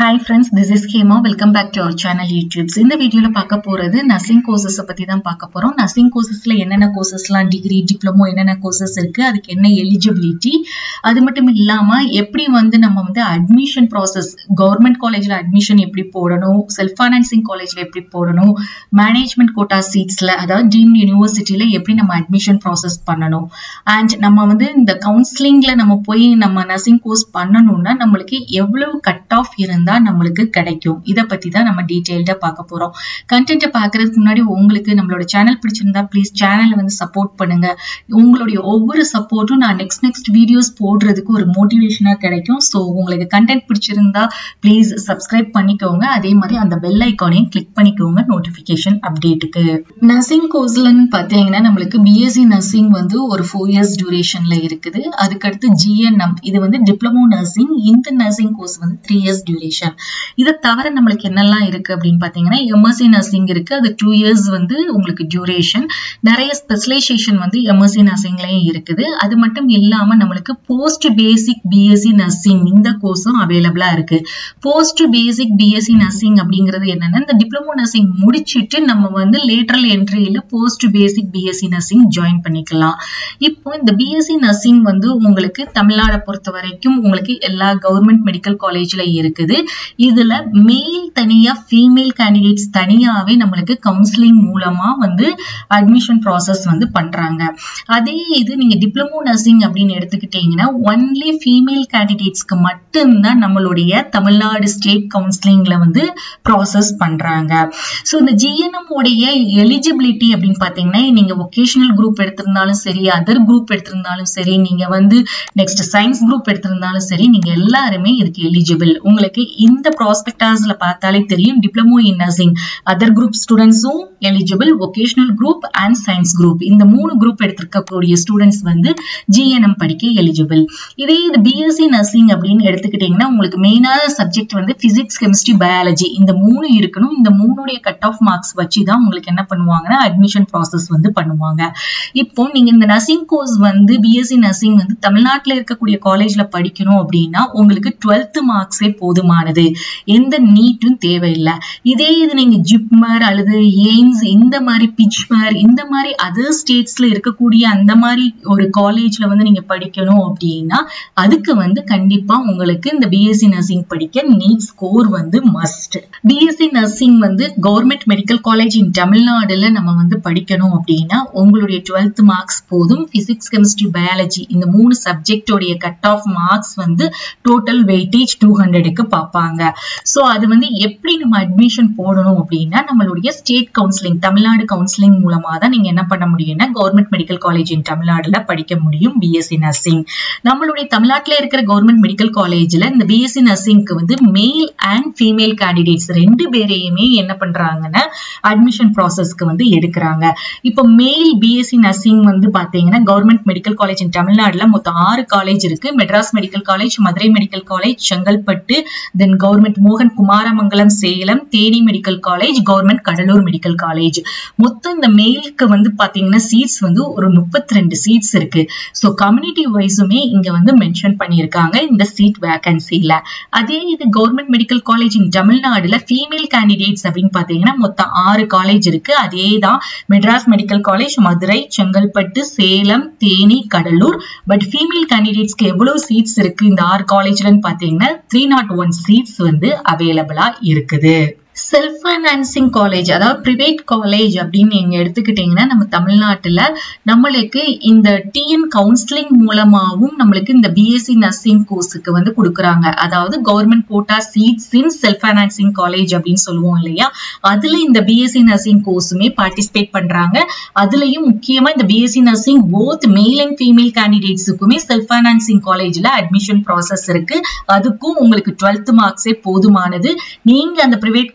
hi friends this is Hema welcome back to our channel YouTube's இந்த வீடியோவில் பார்க்க போகிறது நர்சிங் கோர்சஸை பற்றி தான் பார்க்க போகிறோம் நர்சிங் கோர்சஸில் என்னென்ன கோர்சஸ்லாம் டிகிரி டிப்ளமோ என்னென்ன கோர்சஸ் இருக்குது அதுக்கு என்ன எலிஜிபிலிட்டி அது மட்டும் இல்லாமல் எப்படி வந்து நம்ம வந்து அட்மிஷன் ப்ராசஸ் கவர்மெண்ட் காலேஜில் அட்மிஷன் எப்படி போடணும் செல்ஃப் ஃபைனான்சிங் காலேஜில் எப்படி போடணும் மேனேஜ்மெண்ட் கோட்டா சீட்ஸில் அதாவது டீம் யூனிவர்சிட்டியில் எப்படி நம்ம அட்மிஷன் ப்ராசஸ் பண்ணணும் அண்ட் நம்ம வந்து இந்த கவுன்சிலிங்கில் நம்ம போய் நம்ம நர்சிங் கோர்ஸ் பண்ணணும்னா நம்மளுக்கு எவ்வளவு கட் ஆஃப் இருந்தால் நம்மளுக்கு கிடைக்கும் இதை பற்றி தான் நம்ம டீட்டெயில்டாக பார்க்க போகிறோம் கண்டென்ட்டை பார்க்கறதுக்கு முன்னாடி உங்களுக்கு நம்மளோட சேனல் பிடிச்சிருந்தா ப்ளீஸ் சேனலை வந்து சப்போர்ட் பண்ணுங்க உங்களுடைய ஒவ்வொரு சப்போர்ட்டும் நான் நெக்ஸ்ட் நெக்ஸ்ட் வீடியோஸ் போடுறதுக்கு ஒரு மோட்டிவேஷனாக கிடைக்கும் ஸோ உங்களுக்கு கண்டென்ட் பிடிச்சிருந்தா ப்ளீஸ் சப்ஸ்கிரைப் பண்ணிக்கோங்க அதே மாதிரி அந்த பெல் ஐக்கானையும் கிளிக் பண்ணிக்கோங்க நோட்டிஃபிகேஷன் அப்டேட்டுக்கு நர்சிங் கோர்ஸ்லன்னு பார்த்தீங்கன்னா நம்மளுக்கு பிஎஸ்சி நர்சிங் வந்து ஒரு ஃபோர் இயர்ஸ் டியூரேஷன்ல இருக்குது அதுக்கடுத்து ஜிஎன்எம் இது வந்து டிப்ளமோ நர்சிங் இந்த நர்சிங் கோர்ஸ் வந்து த்ரீ இயர்ஸ் டியூரேஷன் இதை தவிர நம்மளுக்கு என்னெல்லாம் இருக்கு அப்படின்னு பார்த்தீங்கன்னா எம்எஸ்சி நர்சிங் இருக்கு அது டூ இயர்ஸ் வந்து உங்களுக்கு டியூரேஷன் நிறைய ஸ்பெஷலைசேஷன் வந்து எம்எஸ்சி நர்சிங்லயும் இருக்குது அது மட்டும் இல்லாம நம்மளுக்கு போஸ்ட் பேசிக் பிஎஸ்சி நர்சிங் இந்த கோர்ஸும் அவைலபிளா இருக்கு போஸ்ட் பேசிக் பிஎஸ்சி நர்சிங் அப்படிங்கிறது என்னன்னா இந்த டிப்ளமோ நர்சிங் முடிச்சிட்டு நம்ம வந்து லேட்டரல் என்ட்ரியில post basic BSc nursing join பண்ணிக்கலாம் இப்போ இந்த பிஎஸ்சி நர்சிங் வந்து உங்களுக்கு தமிழ்நாடை பொறுத்த வரைக்கும் உங்களுக்கு எல்லா கவர்மெண்ட் மெடிக்கல் காலேஜ்ல இருக்குது இதுல மேல் தனியா ஃபீமேல் கேண்டிடேட்ஸ் தனியாவே நம்மளுக்கு கவுன்சிலிங் மூலமா வந்து அட்மிஷன் ப்ராசஸ் வந்து பண்றாங்க அதே இது நீங்க டிப்ளமோ நர்சிங் அப்படின்னு எடுத்துக்கிட்டீங்கன்னா ஒன்லி ஃபீமேல் கேண்டிடேட்ஸ்க்கு மட்டும்தான் நம்மளுடைய தமிழ்நாடு ஸ்டேட் கவுன்சிலிங்ல வந்து ப்ராசஸ் பண்றாங்க ஸோ இந்த ஜிஎன்எம் உடைய எலிஜிபிலிட்டி அப்படின்னு பார்த்தீங்கன்னா நீங்க ஒகேஷனல் குரூப் எடுத்திருந்தாலும் சரி அதர் குரூப் எடுத்திருந்தாலும் சரி நீங்க வந்து நெக்ஸ்ட் சயின்ஸ் குரூப் எடுத்திருந்தாலும் சரி நீங்க எல்லாருமே இதுக்கு எலிஜிபிள் உங்களுக்கு இந்த ப்ராஸ்பெக்டாஸ்ல பார்த்தாலே தெரியும் diploma in nursing other group ஸ்டூடெண்ட்ஸும் eligible vocational group and science group இந்த மூணு குரூப் எடுத்திருக்கக்கூடிய ஸ்டூடெண்ட்ஸ் வந்து ஜிஎன்எம் படிக்க எலிஜிபிள் இதே இது பிஎஸ்சி நர்சிங் அப்படின்னு எடுத்துக்கிட்டீங்கன்னா உங்களுக்கு மெயினான சப்ஜெக்ட் வந்து பிசிக்ஸ் கெமிஸ்ட்ரி பயாலஜி இந்த மூணு இருக்கணும் இந்த மூணுடைய கட் ஆஃப் மார்க்ஸ் வச்சு தான் உங்களுக்கு என்ன பண்ணுவாங்கன்னா அட்மிஷன் ப்ராசஸ் வந்து பண்ணுவாங்க இப்போ நீங்க இந்த நர்சிங் கோர்ஸ் வந்து பிஎஸ்சி நர்சிங் வந்து தமிழ்நாட்டில் இருக்கக்கூடிய காலேஜ்ல படிக்கணும் அப்படின்னா உங்களுக்கு டுவெல்த் மார்க்ஸே போதுமானது எந்த நீட்டும் தேவையில்லை இதே இது நீங்க ஜிப்மர் அல்லது எய்ம்ஸ் இந்த மாதிரி பிச்மர் இந்த மாதிரி அதர் ஸ்டேட்ஸ்ல இருக்கக்கூடிய அந்த மாதிரி ஒரு காலேஜ்ல வந்து நீங்க படிக்கணும் அப்படின்னா அதுக்கு வந்து கண்டிப்பா உங்களுக்கு இந்த பிஎஸ்சி நர்சிங் படிக்க நீட் ஸ்கோர் வந்து மஸ்ட் பிஎஸ்சி நர்சிங் வந்து கவர்மெண்ட் மெடிக்கல் காலேஜ் இன் தமிழ்நாடுல நம்ம வந்து படிக்கணும் அப்படின்னா உங்களுடைய டுவெல்த் மார்க்ஸ் போதும் பிசிக்ஸ் கெமிஸ்ட்ரி பயாலஜி இந்த மூணு சப்ஜெக்டோடைய கட் ஆஃப் மார்க்ஸ் வந்து டோட்டல் வெயிட்டேஜ் டூ ஹண்ட்ரடுக்கு பார்ப்பாங்க ஸோ அது வந்து எப்படி நம்ம அட்மிஷன் போடணும் அப்படின்னா நம்மளுடைய ஸ்டேட் கவுன்சிலிங் தமிழ்நாடு கவுன்சிலிங் மூலமா தான் நீங்க என்ன பண்ண முடியும்னா கவர்மெண்ட் மெடிக்கல் காலேஜ் இன் தமிழ்நாடுல படிக்க முடியும் பிஎஸ்சி நர்சிங் நம்மளுடைய தமிழ்நாட்டில் இருக்கிற கவர்மெண்ட் மெடிக்கல் காலேஜ்ல இந்த பிஎஸ்சி நர்சிங்க்கு வந்து மேல் அண்ட் ஃபீமேல் கேண்டிடேட்ஸ் ரெண்டு பேரையுமே என்ன பண்றாங்கன்னா அட்மிஷன் ப்ராசஸ்க்கு வந்து எடுக்கிறாங்க இப்போ மேல் பிஎஸ்சி நர்சிங் வந்து பாத்தீங்கன்னா கவர்மெண்ட் மெடிக்கல் காலேஜ் இன் தமிழ்நாடுல மொத்தம் ஆறு காலேஜ் இருக்கு Madras medical college Madurai medical college Chengalpattu then government மோகன் Kumaramangalam Salem Theni medical college government Cuddalore medical college மொத்தம் இந்த மெயிலுக்கு வந்து பாத்தீங்கன்னா சீட்ஸ் வந்து ஒரு முப்பத்தி ரெண்டு சீட்ஸ் இருக்கு ஸோ கம்யூனிட்டி வைஸுமே இங்க வந்து மென்ஷன் பண்ணியிருக்காங்க இந்த சீட் வேகன்சில அதே இது கவர்மெண்ட் மெடிக்கல் காலேஜ் இன் தமிழ்நாடுல ஃபீமேல் கேண்டிடேட்ஸ் அப்படின்னு பாத்தீங்கன்னா மொத்தம் ஆறு காலேஜ் இருக்கு அதே தான் Madras medical college Madurai Chengalpattu Salem Theni Cuddalore but female கேண்டிடேட்ஸ்க்கு எவ்வளவு சீட்ஸ் இருக்கு இந்த ஆறு காலேஜ்லன்னு பாத்தீங்கன்னா த்ரீ நாட் ஒன் சீட்ஸ் வந்து அவைலபிளா இருக்குது செல்ஃப் ஃபைனான்சிங் காலேஜ் அதாவது ப்ரைவேட் காலேஜ் அப்படின்னு நீங்க எடுத்துக்கிட்டீங்கன்னா நம்ம தமிழ்நாட்டுல நம்மளுக்கு இந்த டிஎன் கவுன்சிலிங் மூலமாகவும் நம்மளுக்கு இந்த பிஎஸ்சி நர்சிங் கோர்ஸுக்கு வந்து கொடுக்குறாங்க அதாவது government quota seats in self financing college அப்படின்னு சொல்லுவோம் இல்லையா அதுல இந்த பிஎஸ்சி நர்சிங் கோர்ஸுமே பார்ட்டிசிபேட் பண்றாங்க அதுலயும் முக்கியமா இந்த BSc nursing both male and female கேண்டிடேட்ஸுக்குமே செல்ஃப் ஃபைனான்சிங் காலேஜ்ல அட்மிஷன் ப்ராசஸ் இருக்கு அதுக்கும் உங்களுக்கு டுவெல்த் மார்க்ஸே போதுமானது நீங்க அந்த ப்ரைவேட்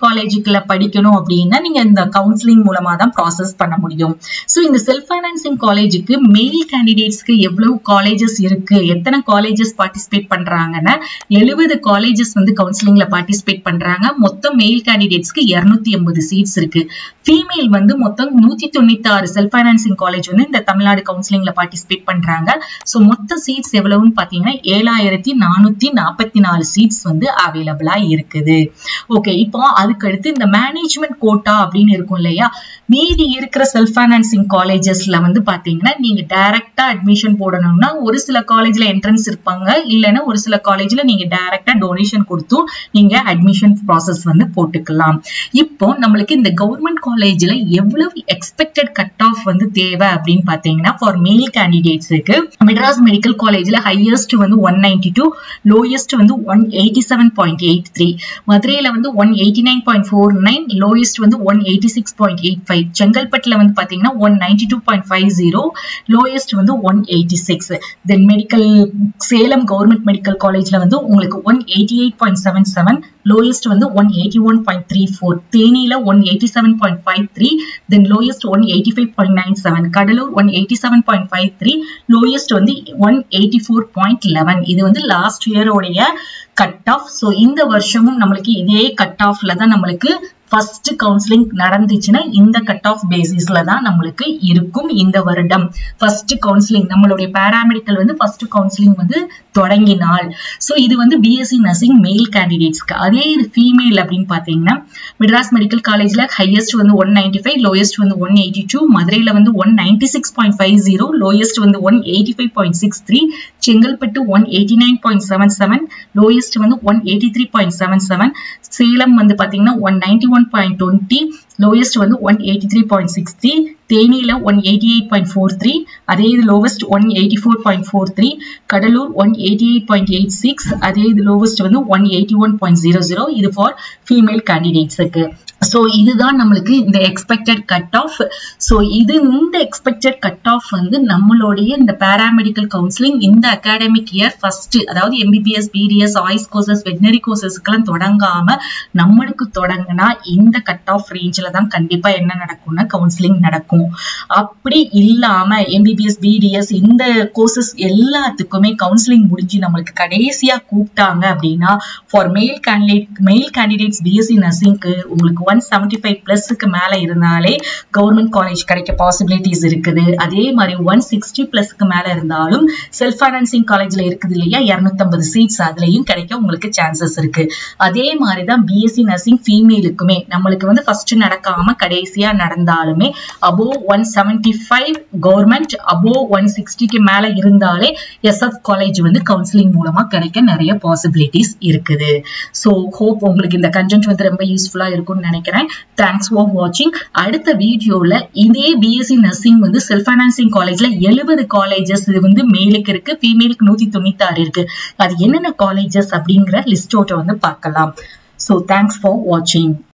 காலேஜுக்குள்ள படிக்கணும் அப்படின்னா நீங்க இந்த கவுன்சிலிங் மூலமா தான் ப்ராசஸ் பண்ண முடியும் ஸோ இந்த செல்ஃப் ஃபைனான்சிங் காலேஜுக்கு மெயில் கேண்டிடேட்ஸ்க்கு எவ்வளவு காலேஜஸ் இருக்கு எத்தனை காலேஜஸ் பார்ட்டிசிபேட் பண்றாங்கன்னா எழுபது காலேஜஸ் வந்து கவுன்சிலிங்ல பார்ட்டிசிபேட் பண்றாங்க மொத்தம் மெயில் கேண்டிடேட்ஸ்க்கு இருநூத்தி எண்பது சீட்ஸ் இருக்கு ஃபீமேல் வந்து மொத்தம் நூத்தி தொண்ணூத்தி ஆறு செல்ஃப் ஃபைனான்சிங் காலேஜ் வந்து இந்த தமிழ்நாடு கவுன்சிலிங்ல பார்ட்டிசிபேட் பண்றாங்க ஸோ மொத்த சீட்ஸ் எவ்வளவுன்னு பாத்தீங்கன்னா ஏழாயிரத்தி நானூத்தி நாற்பத்தி நாலு சீட்ஸ் வந்து அவைலபிளா இருக்குது ஓகே இப்போ அதுக்கு அடுத்து இந்த மேனேஜ்மெண்ட் கோட்டா அப்படின்னு இருக்கும் இல்லையா மீதி இருக்கிற செல்ஃப் ஃபைனான்சிங் காலேஜஸ்ல வந்து பாத்தீங்கன்னா நீங்க டைரக்டா அட்மிஷன் போடணும்னா ஒரு சில காலேஜ்ல என்ட்ரன்ஸ் இருப்பாங்க இல்லைன்னா ஒரு சில காலேஜ்ல நீங்க டைரக்டா டொனேஷன் கொடுத்தும் நீங்க அட்மிஷன் ப்ராசஸ் வந்து போட்டுக்கலாம் இப்போ நம்மளுக்கு இந்த கவர்மெண்ட் காலேஜ்ல எவ்வளவு எக்ஸ்பெக்டட் கட் ஆஃப் வந்து தேவை அப்படின்னு பாத்தீங்கன்னா ஃபார் மேல் கேண்டிடேட்ஸுக்கு மெட்ராஸ் மெடிக்கல் காலேஜ்ல ஹையஸ்ட் வந்து ஒன் நைன்டி டூ லோயஸ்ட் வந்து one eighty seven point eight three மதுரையில வந்து one eighty nine point four nine lowest வந்து one eighty six point eight five செங்கல்பட்டுல வந்து பாத்தீங்கன்னா one ninety two point five zero lowest வந்து one eighty six then medical Salem government medical காலேஜ்ல வந்து உங்களுக்கு one eighty eight point seven seven lowest வந்து one eighty one point three four தேனியில one eighty seven point five three then lowest one eighty five point nine seven Cuddalore one eighty seven point five three lowest வந்து one eighty four point eleven இது வந்து last இயரோடைய cut off so இந்த வருஷமும் நம்மளுக்கு இதே cut ஆஃப்ல தான் நம்மளுக்கு ஃபர்ஸ்ட் கவுன்சிலிங் நடந்துச்சுன்னா இந்த கட் ஆஃப் பேசிஸ்ல தான் நம்மளுக்கு இருக்கும் இந்த வருடம் ஃபர்ஸ்ட் கவுன்சிலிங் நம்மளுடைய பேராமெடிக்கல் வந்து ஃபர்ஸ்ட் கவுன்சிலிங் வந்து தொடங்கினால் ஸோ இது வந்து பிஎஸ்சி நர்சிங் மேல் கேண்டிடேட்ஸ்க்கு அதே இது ஃபீமேல் அப்படின்னு பார்த்தீங்கன்னா மெட்ராஸ் மெடிக்கல் காலேஜ்ல ஹையஸ்ட் வந்து ஒன் நைன்டி ஃபைவ் லோயஸ்ட் வந்து ஒன் எயிட்டி டூ மதுரையில வந்து one ninety six point five zero lowest வந்து one eighty five point six three Chengalpattu one eighty nine point seven seven lowest வந்து one eighty three point seven seven Salem வந்து பார்த்தீங்கன்னா one ninety one point twenty lowest வந்து one eighty three point six three தேனியில one eighty eight point four three அதே இது lowest one eighty four point four three Cuddalore one eighty eight point eight six அதே இது lowest வந்து one eighty one point zero zero இது for female கேண்டிடேட்ஸுக்கு so இதுதான் நம்மளுக்கு இந்த எக்ஸ்பெக்டட் கட் ஆஃப் ஸோ இது இந்த எக்ஸ்பெக்டட் கட் ஆஃப் வந்து நம்மளுடைய இந்த பேராமெடிக்கல் கவுன்சிலிங் இந்த அகாடமிக் இயர் ஃபர்ஸ்ட் அதாவது எம்பிபிஎஸ் பிடிஎஸ் ஆய்ஸ் கோர்சஸ் வெட்டினரி கோர்சஸ்க்கெல்லாம் தொடங்காம நம்மளுக்கு தொடங்கினா இந்த கட் ஆஃப் ரேஞ்சில் தான் கண்டிப்பா என்ன நடக்கும்னா கவுன்சிலிங் நடக்கும் அப்படி இல்லாம எம்பிபிஎஸ் பிடிஎஸ் இந்த கோர்சஸ் எல்லாத்துக்குமே கவுன்சிலிங் முடிஞ்சு நம்மளுக்கு கடைசியா கூப்பிட்டாங்க அப்படின்னா ஃபார் மேல் கேண்டிடேட் மேல் கேண்டிடேட்ஸ் பிஎஸ்சி நர்சிங்க்கு உங்களுக்கு ஒன் செவன்டி ஃபைவ் பிளஸ்க்கு மேல இருந்தாலே கவர்மெண்ட் காலேஜ் கிடைக்க பாசிபிலிட்டிஸ் இருக்குது அதே மாதிரி ஒன் சிக்ஸ்டி பிளஸ்க்கு மேல இருந்தாலும் செல்ஃப் ஃபைனான்சிங் காலேஜ்ல இருக்குது இல்லையா இரநூத்தம்பது சீட்ஸ் அதுலயும் கிடைக்க உங்களுக்கு சான்சஸ் இருக்கு அதே மாதிரி தான் பிஎஸ்சி நர்சிங் ஃபீமேலுக்குமே நம்மளுக்கு வந்து ஃபர்ஸ்ட் நடக்காம கடைசியா நடந்தாலுமே above one seventy five government above one சிக்ஸ்டிக்கு மேல இருந்தாலே எஸ்எஃப் காலேஜ் வந்து கவுன்சிலிங் மூலமா கிடைக்க நிறைய பாசிபிலிட்டிஸ் இருக்குது ஸோ ஹோப் உங்களுக்கு இந்த கண்டென்ட் வந்து ரொம்ப யூஸ்ஃபுல்லா இருக்கும்னு நினைக்கிறேன் தேங்க்ஸ் ஃபார் வாட்சிங் அடுத்த வீடியோல இதே பிஎஸ்சி நர்சிங் வந்து செல்ஃப் ஃபைனான்சிங் காலேஜ்ல எழுபது காலேஜஸ் இது வந்து மேலுக்கு இருக்கு ஃபீமேலுக்கு நூத்தி தொண்ணூத்தி ஆறு இருக்கு அது என்னென்ன காலேஜஸ் அப்படிங்கிற லிஸ்டோட்ட வந்து பார்க்கலாம் ஸோ தேங்க்ஸ் ஃபார் வாட்சிங்